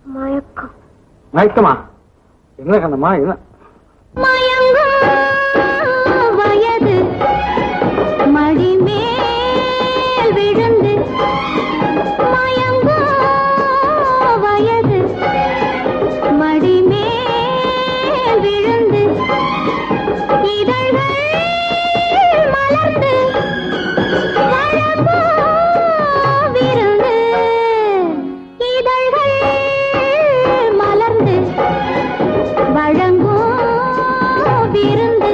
மயக்கம் மயக்கமா என்ன கண்ணம்மா என்ன மயங்கும் வயது மடிமேல் விழுந்து மயங்கும் வயது மடிமேல் விழுந்து இதழ்கள் மலர்ந்து வழங்கும் விருந்து இதழ்கள் மலர்ந்து வழங்கும் விருந்து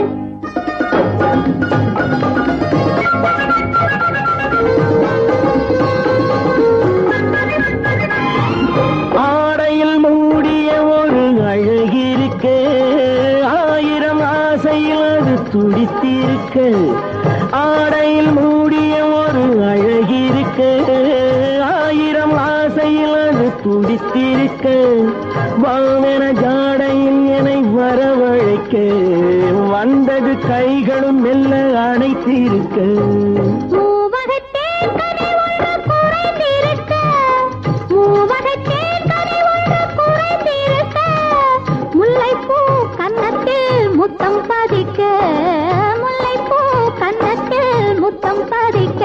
ஆடையில் மூடிய ஒரு அழகிருக்க ஆயிரம் ஆசையில் அது துடித்திருக்க ஆடையில் மூடிய ஒரு அழகிருக்க ஆயிரம் ஆசையில் அது துடித்திருக்க வானென ஜாடையில் என்னை வரவழைக்க வந்தது கைகளும் மெல்ல அணைத்திருக்க மூவகத்தேன் கனி ஒன்று குறைந்திருக்க மூவகத்தேன் கனி ஒன்று குறைந்திருக்க முல்லைப்பூ கன்னத்தில் முத்தம் பதிக்க முல்லைப்பூ கன்னத்தில் முத்தம் பதிக்க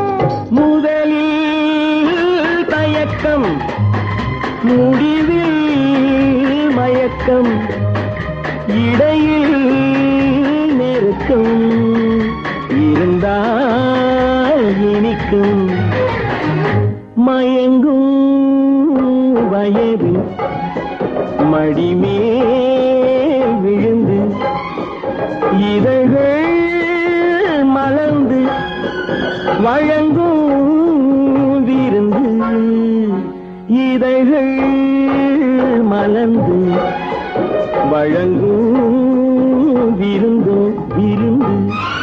முதலில் தயக்கம் முடிவில் மயக்கம் இடையில் நெருக்கம் இருந்தால் இனிக்கும் மயங்கும் வயது மடிமேல் விழுந்து இதழ்கள் மலர்ந்து வழங்கும் விருந்து இதழ்கள் மலர்ந்து வழங்கும் விருந்தோ விருந்து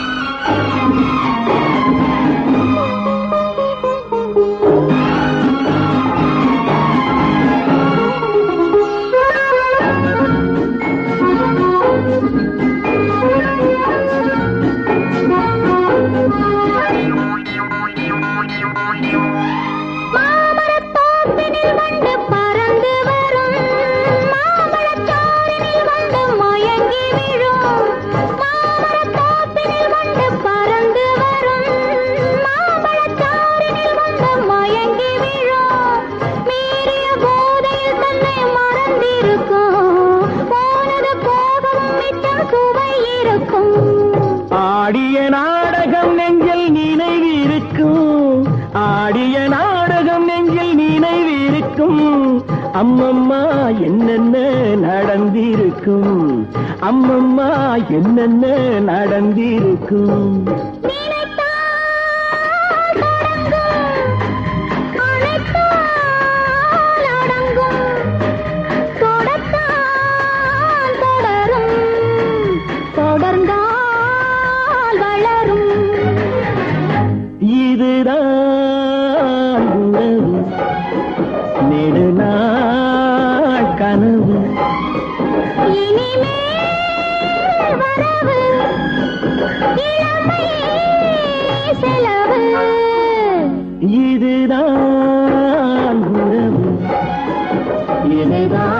மாமரத்தோப்பினில் வண்டு பறந்து வரும் மாம்பழச்சாறினில் வண்டு மயங்கி விழும் மாமரத்தோப்பினில் வண்டு பறந்து வரும் மாம்பழச்சாறினில் வண்டு மயங்கி விழும் மீறிய போதையில் தன்னை மறந்திருக்கும் போனது போகவும் மிச்சம் சுவை இருக்கும் ஆடிய நாடகம் நெஞ்சில் நினைவிருக்கும் ஆடிய நாடகம் நெஞ்சில் நினைவிருக்கும் அம்மம்மா என்னென்ன நடந்திருக்கும் அம்மம்மா என்னென்ன நடந்திருக்கும் நினைத்தால் தொடங்கும், அணைத்தால் அடங்கும், தொடத்தால் தொடரும், தொடர்ந்தால் வளரும் இதுதான் உறவு நெடுநாள் கனவு இனிமேல் வரவு இளமை செலவு இதுதான் உறவு இதுதான்